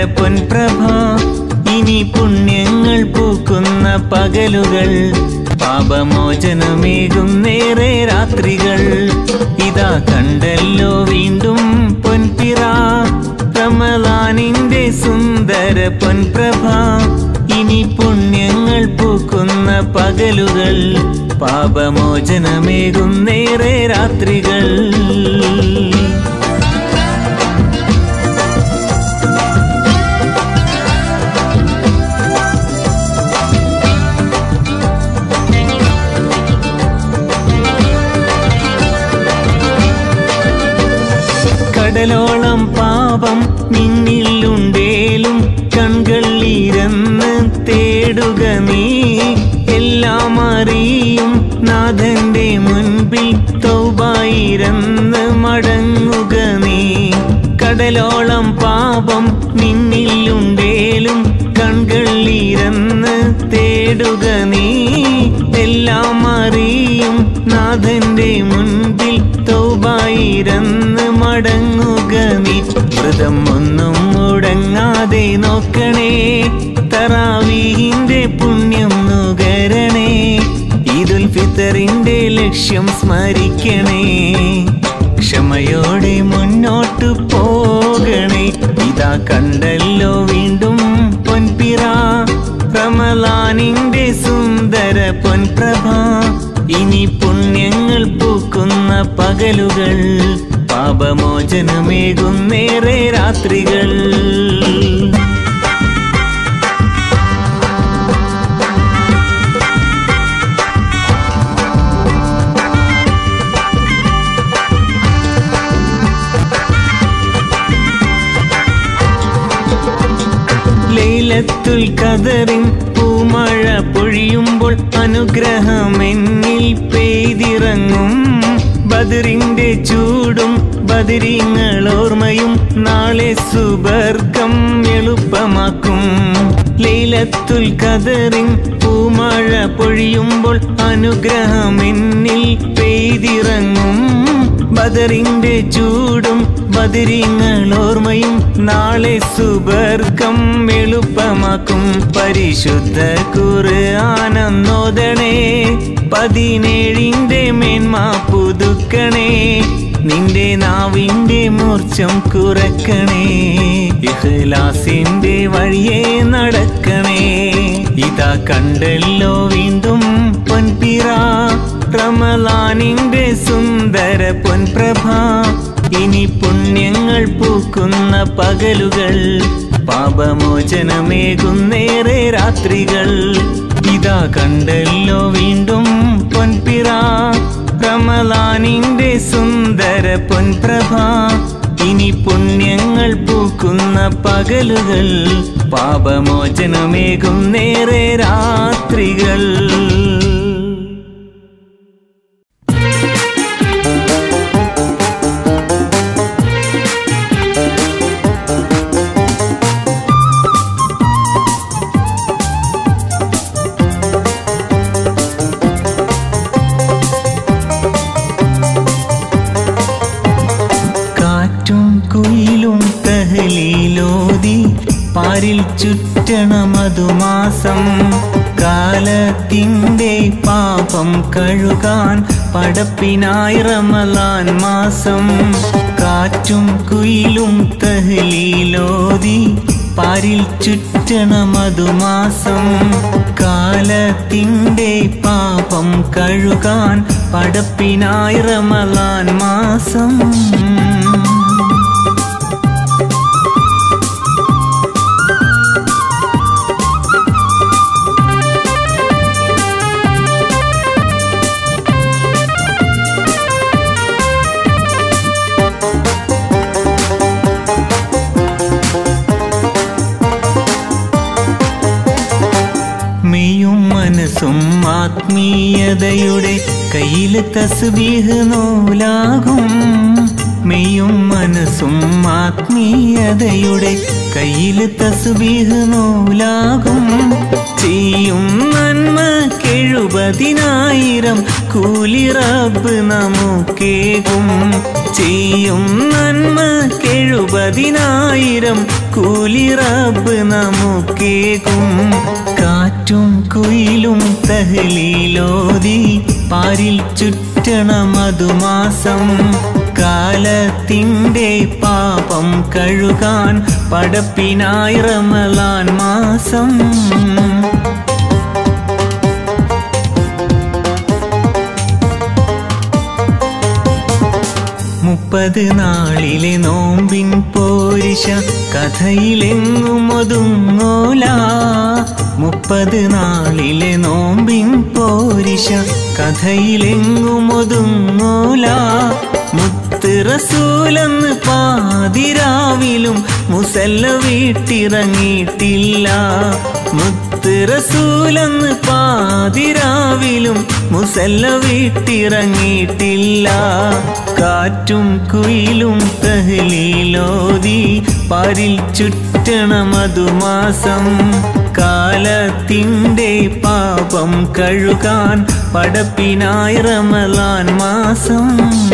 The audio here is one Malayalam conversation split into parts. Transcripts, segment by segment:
പൊൻപ്രഭ ഇനി പുണ്യങ്ങൾ പൂക്കുന്ന പകലുകൾ പാപമോചനമേകും നേരെ രാത്രികൾ ഇതാ കണ്ടല്ലോ വീണ്ടും പൊൻപിറ റമലാനിന്റെ സുന്ദര പൊൻപ്രഭ ഇനി പുണ്യങ്ങൾ പൂക്കുന്ന പകലുകൾ പാപമോചനമേകും നേരെ രാത്രികൾ കടലോളം പാപം നിന്നിലുണ്ടേലും കൺകൾ ഇരന്ന് തേടുക നീ എല്ലാം അറിയും നാഥന്റെ മുൻപിൽ തൗബായിരന്ന് മടങ്ങുക നീ കടലോളം പാപം നിന്നിലുണ്ടേലും കൺകൾ ഇരന്ന് തേടുക നീ എല്ലാം അറിയും നാഥന്റെ മുൻപിൽ തൗബായിരന്ന് മടങ്ങുക നീ വ്രതം ഒന്നും മുടങ്ങാതെ നോക്കണേ തറാവീഹിന്റെ പുണ്യം നുകരണേ ഈദുൽ ഫിത്തറിന്റെ ലക്ഷ്യം സ്മരിക്കണേ ക്ഷമയോടെ മുന്നോട്ടു പോകണേ ഇതാ കണ്ടല്ലോ വീണ്ടും പൊൻപിറ റമലാനിന്റെ സുന്ദര പൊൻപ്രഭ ഇനി പുണ്യങ്ങൾ പൂക്കുന്ന പകലുകൾ പാപമോചനമേകും നേരെ രാത്രികൾ ലൈലത്തുൽ കദറിൻ പൂമഴ പൊഴിയുമ്പോൾ അനുഗ്രഹം എന്നിൽ പെയ്തിറങ്ങും ബദറിന്റെ ചൂടും ബദരിങ്ങൾ ഓർമ്മയും നാളെ സുബർക്കം എളുപ്പമാക്കും ലൈലത്തുൽ കദറിൻ പൂമഴ പൊഴിയുമ്പോൾ അനുഗ്രഹം എന്നിൽ പെയ്തിറങ്ങും ബദറിന്റെ ചൂടും ബദരിങ്ങൾ ഓർമ്മയും നാളെ സുബർക്കം എളുപ്പമാക്കും പരിശുദ്ധ ഖുർആനം നോദണേ പതിനേഴിന്റെ മേന്മ പുതുക്കണേ നിന്റെ നാവിന്റെ മൂർച്ചം കുറക്കണേ ഇഖ്ലാസിന്റെ വഴിയെ നടക്കണേ ഇതാ കണ്ടല്ലോ വീണ്ടും പൊൻപിറ റമലാനിന്റെ സുന്ദര പൊൻപ്രഭ ഇനി പുണ്യങ്ങൾ പൂക്കുന്ന പകലുകൾ പാപമോചനമേകും നേരെ രാത്രികൾ ഇതാ കണ്ടല്ലോ വീണ്ടും പൊൻപിറ റമലാനിന്റെ സുന്ദര പൊൻപ്രഭ ഇനി പുണ്യങ്ങൾ പൂക്കുന്ന പകലുകൾ പാപമോചനമേകും നേരെ രാത്രികൾ കാറ്റും കുയിലും തഹലീലോതി പാരിൽ ചുറ്റണ മധുമാസം കാലത്തിൻ്റെ പാപം കഴുകാൻ പടപ്പിനായി റമലാൻ മാസം കാറ്റും കുയിലും തഹലീലോതി പാരിൽ ചുറ്റണ മധുമാസം കാലത്തിൻ്റെ പാപം കഴുകാൻ പടപ്പിനായി റമലാൻ മാസം മെയ്യും മനസ്സും ആത്മീയതയുടെ കയ്യിൽ തസ്ബീഹ് നൂലാകും മെയ്യും മനസ്സും ആത്മീയതയുടെ കയ്യിൽ തസ്ബീഹ് നൂലാകും ചെയ്യും നന്മക്കെഴുപതിനായിരം കൂലി റബ്ബ് നമുക്കേകും ചെയ്യും നന്മക്കെഴുപതിനായിരം കൂലി റബ്ബ് നമുക്കേകും കാറ്റും കുയിലും തഹ്ലീലോതി പാരിൽ ചുറ്റണ മധുമാസം കാലത്തിൻ്റെ പാപം കഴുകാൻ പടപ്പിനായി റമലാൻ മാസം മുപ്പത് നാളിലെ നോമ്പിൻ പോരിശ കഥയിലെങ്ങും ഒതുങ്ങോല മുപ്പത് നാളിലെ നോമ്പിൻ പോരിശ കഥയിലെങ്ങും ഒതുങ്ങോല മുത്ത് റസൂലെന്ന് പാതിരാവിലും മുസല്ല വീട്ടിറങ്ങിയിട്ടില്ല മുത്ത് റസൂലെന്ന് പാതിരാവിലും മുസല്ല വീട്ടിറങ്ങിയിട്ടില്ല കാറ്റും കുയിലും തഹ്ലീലോതി പാരിൽ ചുറ്റണ മധുമാസം കാലത്തിൻ്റെ പാപം കഴുകാൻ പടപ്പിനായി റമലാൻ മാസം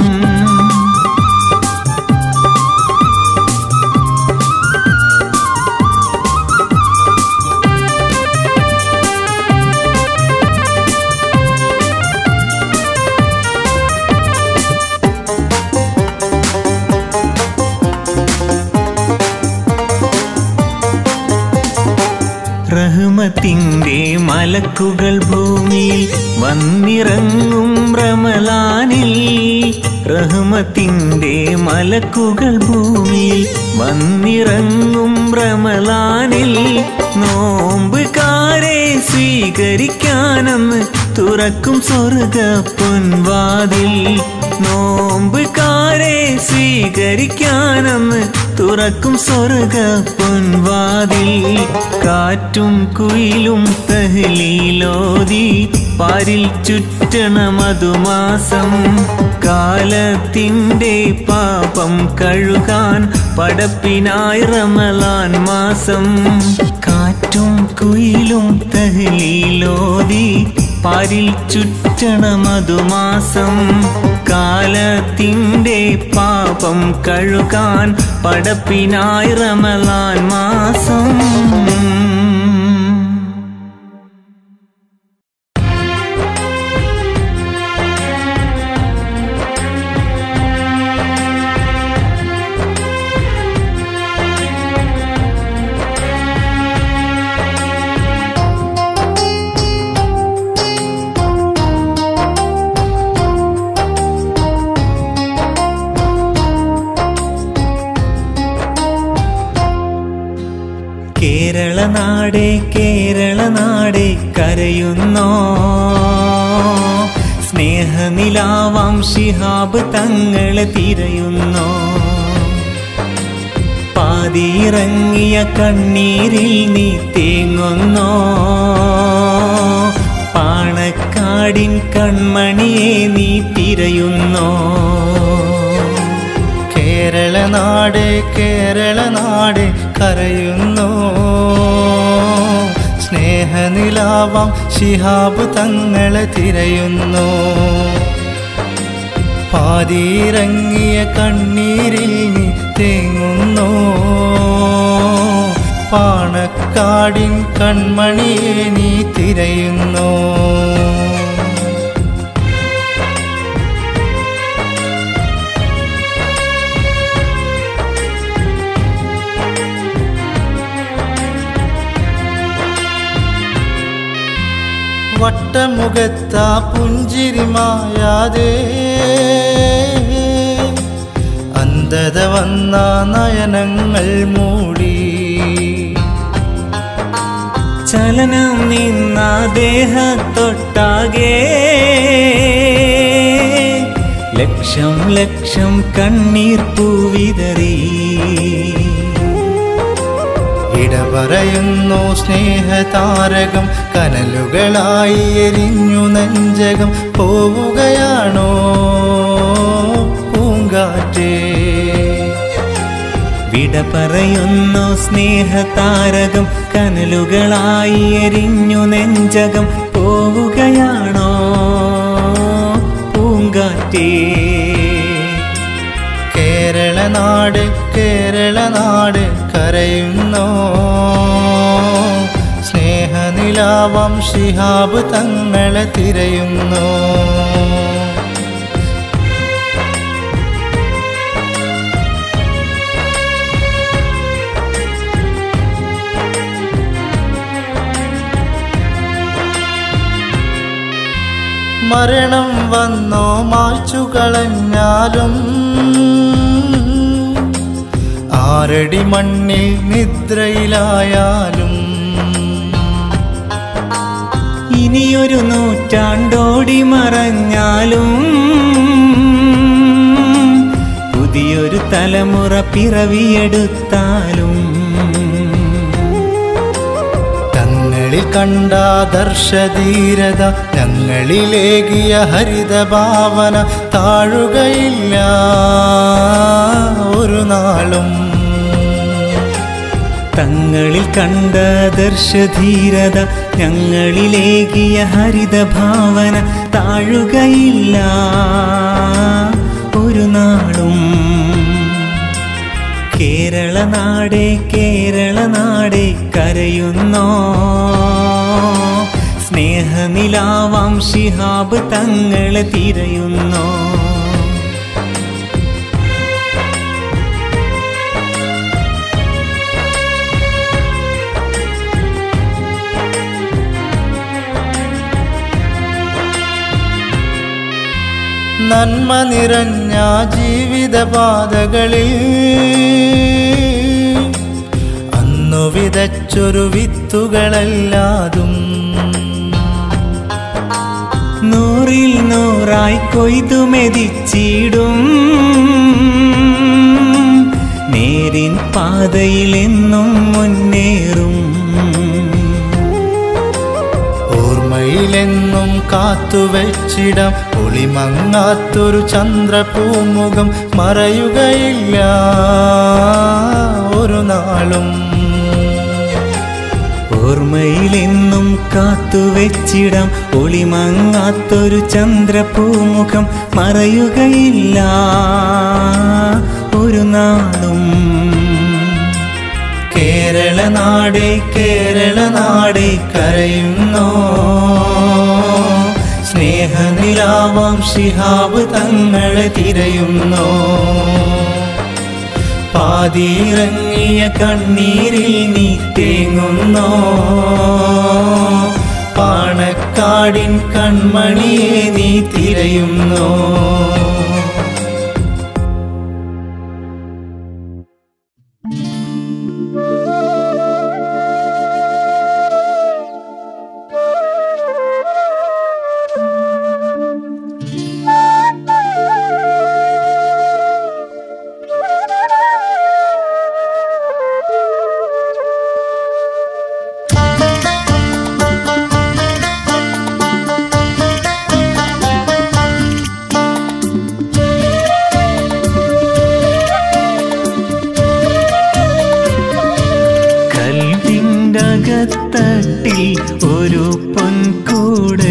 റഹ്മത്തിൻ്റെ മലക്കുകൾ ഭൂമിയിൽ വന്നിറങ്ങും റമലാനിൽ റഹ്മത്തിൻ്റെ മലക്കുകൾ ഭൂമിയിൽ വന്നിറങ്ങും റമലാനിൽ നോമ്പുകാരെ സ്വീകരിക്കാനെന്ന് തുറക്കും സ്വർഗ പൊൻവാതിൽ നോമ്പുകാരെ സ്വീകരിക്കാനെന്ന് തുറക്കും സ്വർഗ പൊൻവാതിൽ കാറ്റും കുയിലും തഹ്ലീലോതി പാരിൽ ചുറ്റണ മധുമാസം കാലത്തിൻ്റെ പാപം കഴുകാൻ പടപ്പിനായി റമലാൻ മാസം കാറ്റും കുയിലും തഹ്ലീലോതി പാരിൽ ചുറ്റണ മധുമാസം കാലത്തിൻ്റെ പാപം കഴുകാൻ പടപ്പിനായി റമലാൻ മാസം കേരള നാടേ കേരള നാടേ കരയുന്നോ സ്നേഹനിലാവാം ശിഹാബ് തങ്ങളെ തിരയുന്നോ പാതിയിറങ്ങിയ കണ്ണീരിൽ നീ തേങ്ങുന്നോ പാണക്കാടിൻ കൺമണിയെ നീ തിരയുന്നോ കേരള നാട് കേരള നാട് കരയുന്നു സ്നേഹനിലാവാം ശിഹാബ് തങ്ങളെ തിരയുന്നു പാതിയിറങ്ങിയ കണ്ണീരിൽ നീ തേങ്ങുന്നു പാണക്കാടിൻ കൺമണിയെ നീ തിരയുന്നു വട്ടമുഖത്ത പുഞ്ചിരി മായാതെ അന്ധത വന്ന നയനങ്ങൾ മൂടി ചലനം നിന്ന ദേഹത്തൊട്ടാകെ ലക്ഷം ലക്ഷം കണ്ണീർ പൂവിതറി ഇട പറയുന്നു സ്നേഹതാരകം കനലുകളായി എരിഞ്ഞു നെഞ്ചകം പോവുകയാണോ പൂങ്കാറ്റേ വിട പറയുന്നു സ്നേഹതാരകം കനലുകളായി എരിഞ്ഞു നെഞ്ചകം പോവുകയാണോ പൂങ്കാറ്റേ കേരള നാട് കേരള നാട് കരയുന്നോ സ്നേഹനിലാവം ശിഹാബ് തങ്ങളെ തിരയുന്നു മരണം വന്നോ മായ്ച്ചു കളഞ്ഞാലും ആരടി മണ്ണിൽ നിദ്രയിലായാലും ഇനിയൊരു നൂറ്റാണ്ടോടി മറഞ്ഞാലും പുതിയൊരു തലമുറ പിറവിയെടുത്താലും തങ്ങളിൽ കണ്ട ദർശധീരത ഞങ്ങളിലേകിയ ഹരിത ഭാവന താഴുകയില്ല ഒരു നാളും തങ്ങളിൽ കണ്ട ദർശധീരത ഞങ്ങളിലേകിയ ഹരിത ഭാവന താഴുകയില്ല ഒരു നാളും കേരള നാടേ കേരള നാടേ കരയുന്നോ സ്നേഹനിലാവാം ശിഹാബ് തങ്ങളെ തിരയുന്നോ നന്മ നിറഞ്ഞ ജീവിതപാതകളിൽ അന്നു വിതച്ചൊരു വിത്തുകളല്ലാതും നൂറിൽ നൂറായി കൊയ്തു മെതിച്ചിടും നേരിൻ പാതയിൽ എന്നും മുന്നേറും ഓർമ്മയിലെന്നും കാത്തുവച്ചിടം ഒളിമങ്ങാത്തൊരു ചന്ദ്രപൂമുഖം മറയുകയില്ല ഒരു നാളും ഓർമ്മയിലെന്നും കാത്തുവെച്ചിടം ഒളിമങ്ങാത്തൊരു ചന്ദ്രപൂമുഖം മറയുകയില്ല ഒരു നാളും കേരള നാടേ കേരള നാടേ കരയുന്നോ സ്നേഹനിലാവാം ശിഹാബ് തങ്ങളെ തിരയുന്നോ പാതിയിറങ്ങിയ കണ്ണീരിൽ നീ തേങ്ങുന്നോ പാണക്കാടിൻ കൺമണിയെ നീ തിരയുന്നോ കൽവിൻ്റകത്തട്ടിൽ ഒരു പൊൻകൂട്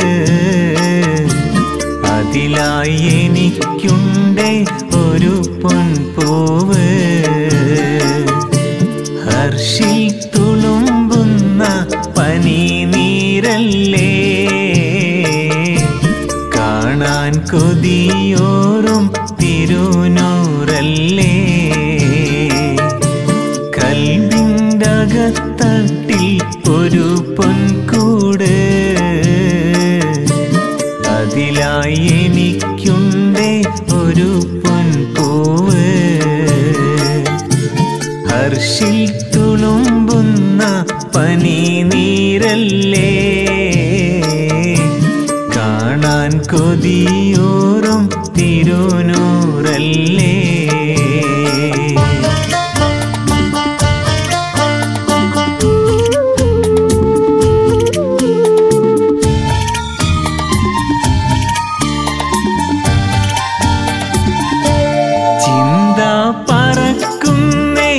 അതിലായി എനിക്കുണ്ട് ഒരു പൊൻപൂവ് ഹർഷിൽ തുളുമ്പുന്ന പനി നീരല്ലേ കാണാൻ കൊതിയോറും തിരുനൂറല്ലേ കൽവിൻ്റകത്തട്ടിൽ ഒരു പൊൻകൂട് അതിലായി എനിക്കുണ്ട് ഒരു പൊൻപൂവ് ഹർഷിൽ തുളുമ്പുന്ന പനി നീരല്ലേ കാണാൻ കൊതിയോറും തിരുനൂറല്ലേ ചിന്ത പറക്കുന്നേ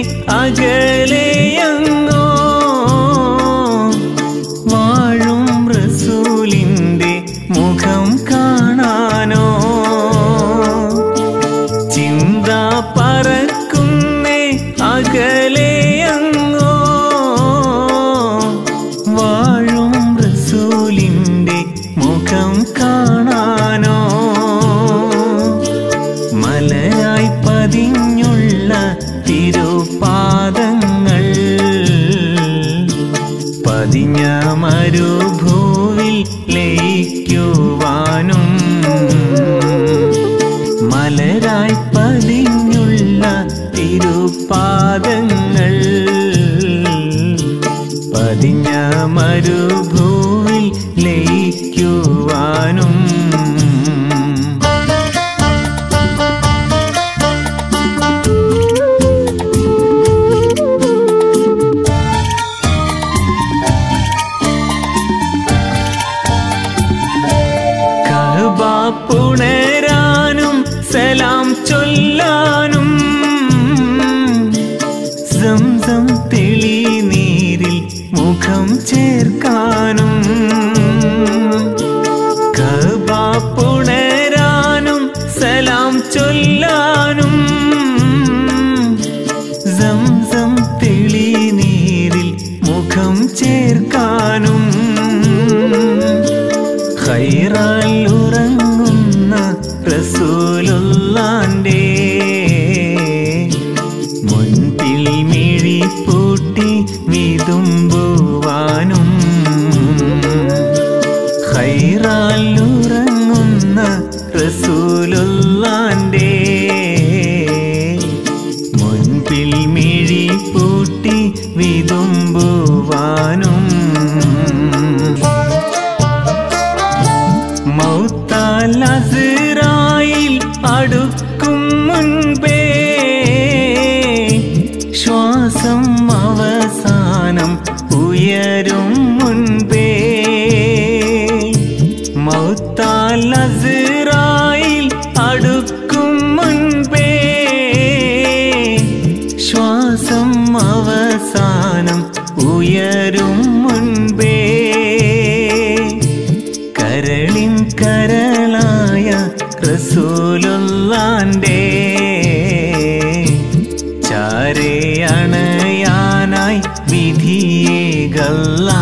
റസൂലുള്ളാന്റെ മുൻപിൽ മിഴി പൂട്ടി വിതുമ്പുവാനും ഹൈറാലുറങ്ങുന്ന റസൂലുള്ളാന്റെ മുൻപിൽ മിഴി പൂട്ടി വിതുമ്പുവാനും മൗത്താലസിറായിൽ അടുക്കും മുൻപേ ശ്വാസം അവസാനം ഉയരും മുൻപേ മൗത്താലസിറായിൽ അടുക്കും മുൻപേ ശ്വാസം അവസാനം ഉയരും മുൻപേ കരളിൻ കരളായ റസൂലുള്ളാന്റെ ചാരേ അണയാനായി വിധിയേകല്ല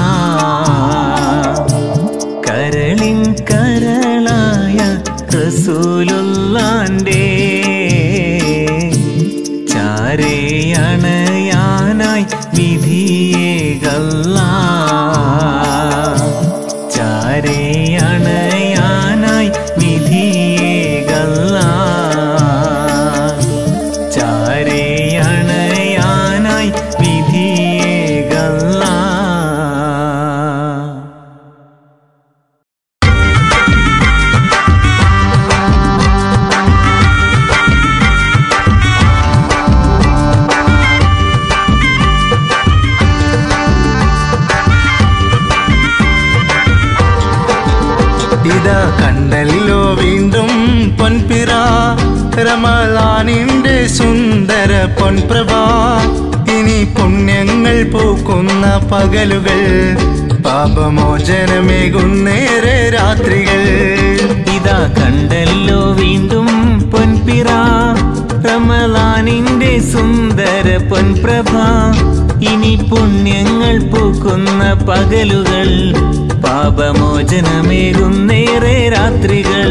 കരളിൻ കരളായ റസൂലുള്ളാന്റെ ചാരേ അണയാനായി വിധിയേകല്ല ചാരേ അണയാനായി വിധിയേകല്ല ചാരേ അണയാനായി വിധിയേകല്ല ഇതാ കണ്ടല്ലോ വീണ്ടും പൊൻപിറ റമലാനിന്റെ സുന്ദര പൊൻപ്രഭ ഇനി പുണ്യങ്ങൾ പൂക്കുന്ന പകലുകൾ പാപമോചനമേകുന്നേറെ രാത്രികൾ ഇതാ കണ്ടല്ലോ വീണ്ടും പൊൻപിറ റമലാനിന്റെ സുന്ദര പൊൻപ്രഭ ഇനി പുണ്യങ്ങൾ പൂക്കുന്ന പകലുകൾ പാപമോചനമേകുന്നേറെ രാത്രികൾ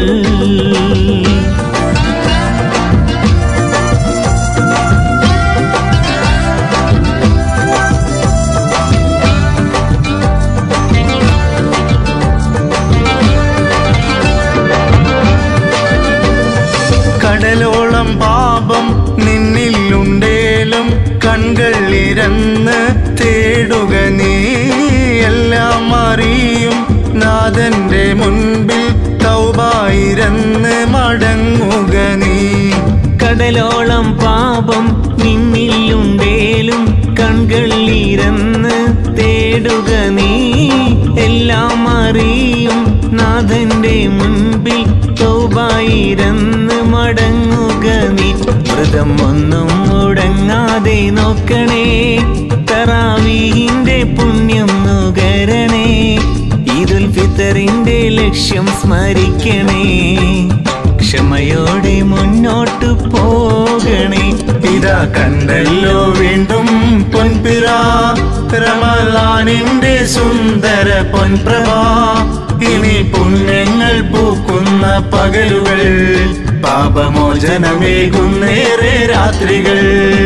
കടലോളം പാപം നിന്നിലുണ്ടേലും കൺകൾ ഇരന്ന് തേടുക നീ എല്ലാം അറിയും നാഥന്റെ മുൻപിൽ തൗബായിരന്ന് മടങ്ങുക നീ കടലോളം പാപം നിന്നിലുണ്ടേലും കൺകളിരന്ന് തേടുക നീ എല്ലാം അറിയും നാഥന്റെ മുൻപിൽ തൗബായിരന്ന് മടങ്ങുക നീ വ്രതം ഒന്നും മുടങ്ങാതെ നോക്കണേ തറാവീന്റെ പുണ്യം നുകരണേ ഈദുൽ ഫിത്തറിന്റെ ലക്ഷ്യം സ്മരിക്കണേ ക്ഷമയോടെ മുന്നോട്ടു പോകണേ ഇതാ കണ്ടല്ലോ വീണ്ടും പൊൻപിറ റമലാനിന്റെ സുന്ദര പൊൻപ്രഭ ഇനി പുണ്യങ്ങൾ പൂക്കുന്ന പകലുകൾ പാപമോചനമേകുന്നേറെ രാത്രികൾ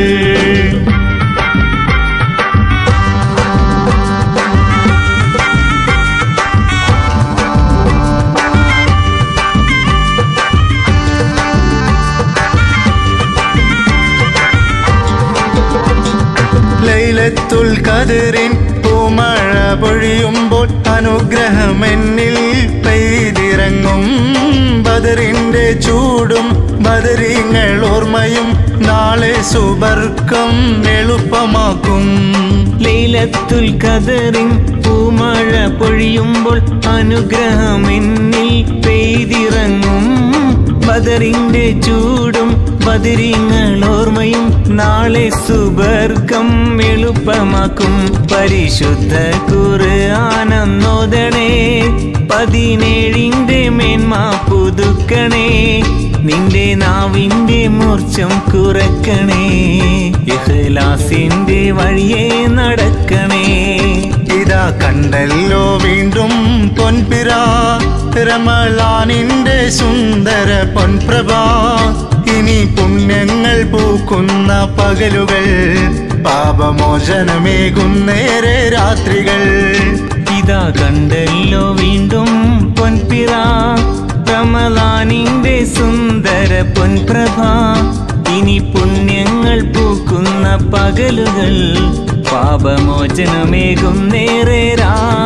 ലൈലത്തുൽ കതിറിൻ പൂമഴ പൊഴിയുമ്പോൾ അനുഗ്രഹം എന്നിൽ പെയ്തിറങ്ങും ബദറിന്റെ ചൂടും ബദരിങ്ങൾ ഓർമ്മയും നാളെ സുബർക്കം എളുപ്പമാക്കും ലൈലത്തുൽ കദറിൻ പൂമഴ പൊഴിയുമ്പോൾ അനുഗ്രഹം എന്നിൽ പെയ്തിറങ്ങും ബദറിന്റെ ചൂടും ബദരിങ്ങൾ ഓർമ്മയും നാളെ സുബർക്കം എളുപ്പമാക്കും പരിശുദ്ധ ഖുർആാനെന്നോദണേ പതിനേഴിന്റെ മേന്മ പുതുക്കണേ നിന്റെ നാവിന്റെ മൂർച്ചം കുറക്കണേ ഇഖ്ലാസിന്റെ വഴിയെ നടക്കണേ ഇതാ കണ്ടല്ലോ വീണ്ടും പൊൻപിറ രമലാനിന്റെ സുന്ദര പൊൻപ്രഭ ഇനി പുണ്യങ്ങൾ പൂക്കുന്ന പകലുകൾ പാപമോചനമേകുന്നേരെ രാത്രികൾ ഇതാ കണ്ടല്ലോ വീണ്ടും പൊൻപിറ റമലാനിന്റെ സുന്ദര പൊൻപ്രഭ ഇനി പുണ്യങ്ങൾ പൂക്കുന്ന പകലുകൾ പാപമോചനമേകും നേരെ രാ